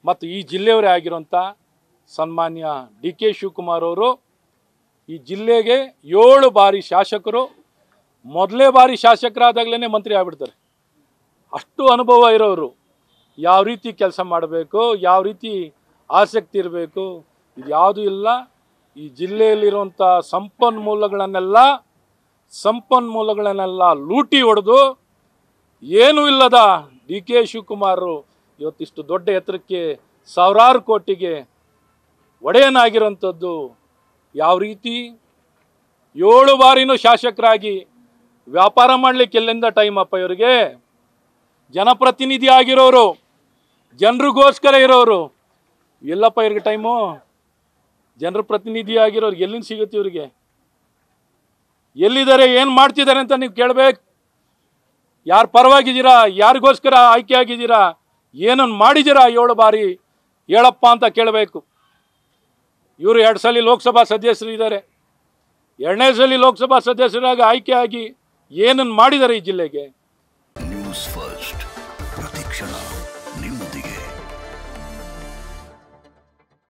ಮತ್ತು ಈ ಜಿಲ್ಲೆಯವರೇ ಆಗಿರೋಂಥ ಸನ್ಮಾನ್ಯ ಡಿ ಕೆ ಶಿವಕುಮಾರ್ ಅವರು ಈ ಜಿಲ್ಲೆಗೆ ಏಳು ಬಾರಿ ಶಾಸಕರು ಮೊದಲೇ ಬಾರಿ ಶಾಸಕರಾದಾಗಲೇ ಮಂತ್ರಿ ಆಗ್ಬಿಡ್ತಾರೆ ಅಷ್ಟು ಅನುಭವ ಇರೋರು ಯಾವ ರೀತಿ ಕೆಲಸ ಮಾಡಬೇಕು ಯಾವ ರೀತಿ ಆಸಕ್ತಿ ಇರಬೇಕು ಇದು ಯಾವುದೂ ಇಲ್ಲ ಈ ಜಿಲ್ಲೆಯಲ್ಲಿರುವಂಥ ಸಂಪನ್ಮೂಲಗಳನ್ನೆಲ್ಲ ಸಂಪನ್ಮೂಲಗಳನ್ನೆಲ್ಲ ಲೂಟಿ ಹೊಡೆದು ಏನೂ ಇಲ್ಲದ ಡಿ ಕೆ ಶಿವಕುಮಾರ್ ಇವತ್ತಿಷ್ಟು ದೊಡ್ಡ ಎತ್ತರಕ್ಕೆ ಸಾವಿರಾರು ಕೋಟಿಗೆ ಒಡೆಯನಾಗಿರೋಂಥದ್ದು ಯಾವ ರೀತಿ ಏಳು ಬಾರಿನೂ ಶಾಸಕರಾಗಿ ವ್ಯಾಪಾರ ಮಾಡಲಿಕ್ಕೆ ಎಲ್ಲಿಂದ ಟೈಮ್ ಅಪ್ಪ ಇವರಿಗೆ ಜನಪ್ರತಿನಿಧಿ ಆಗಿರೋರು ಜನರಿಗೋಸ್ಕರ ಇರೋರು ಎಲ್ಲಪ್ಪ ಇವ್ರಿಗೆ ಟೈಮು ಜನರ ಪ್ರತಿನಿಧಿ ಆಗಿರೋರು ಎಲ್ಲಿಂದ ಸಿಗುತ್ತೆ ಇವರಿಗೆ ಎಲ್ಲಿದ್ದಾರೆ ಏನು ಮಾಡ್ತಿದ್ದಾರೆ ಅಂತ ನೀವು ಕೇಳಬೇಕು ಯಾರು ಪರವಾಗಿದ್ದೀರಾ ಯಾರಿಗೋಸ್ಕರ ಆಯ್ಕೆ ಆಗಿದ್ದೀರಾ ಏನನ್ನು ಮಾಡಿದ್ದೀರಾ ಏಳು ಬಾರಿ ಹೇಳಪ್ಪ ಅಂತ ಕೇಳಬೇಕು ಇವರು ಎರಡು ಸಲ ಲೋಕಸಭಾ ಸದಸ್ಯರು ಇದ್ದಾರೆ ಎರಡನೇ ಸಲ ಲೋಕಸಭಾ ಸದಸ್ಯರಾಗಿ ಆಯ್ಕೆ ಆಗಿ ಏನನ್ನು ಮಾಡಿದ್ದಾರೆ ಈ ಜಿಲ್ಲೆಗೆ ನ್ಯೂಸ್ ಫಸ್ಟ್ ಪ್ರತಿಕ್ಷಣ ನಿಮ್ಮೊಂದಿಗೆ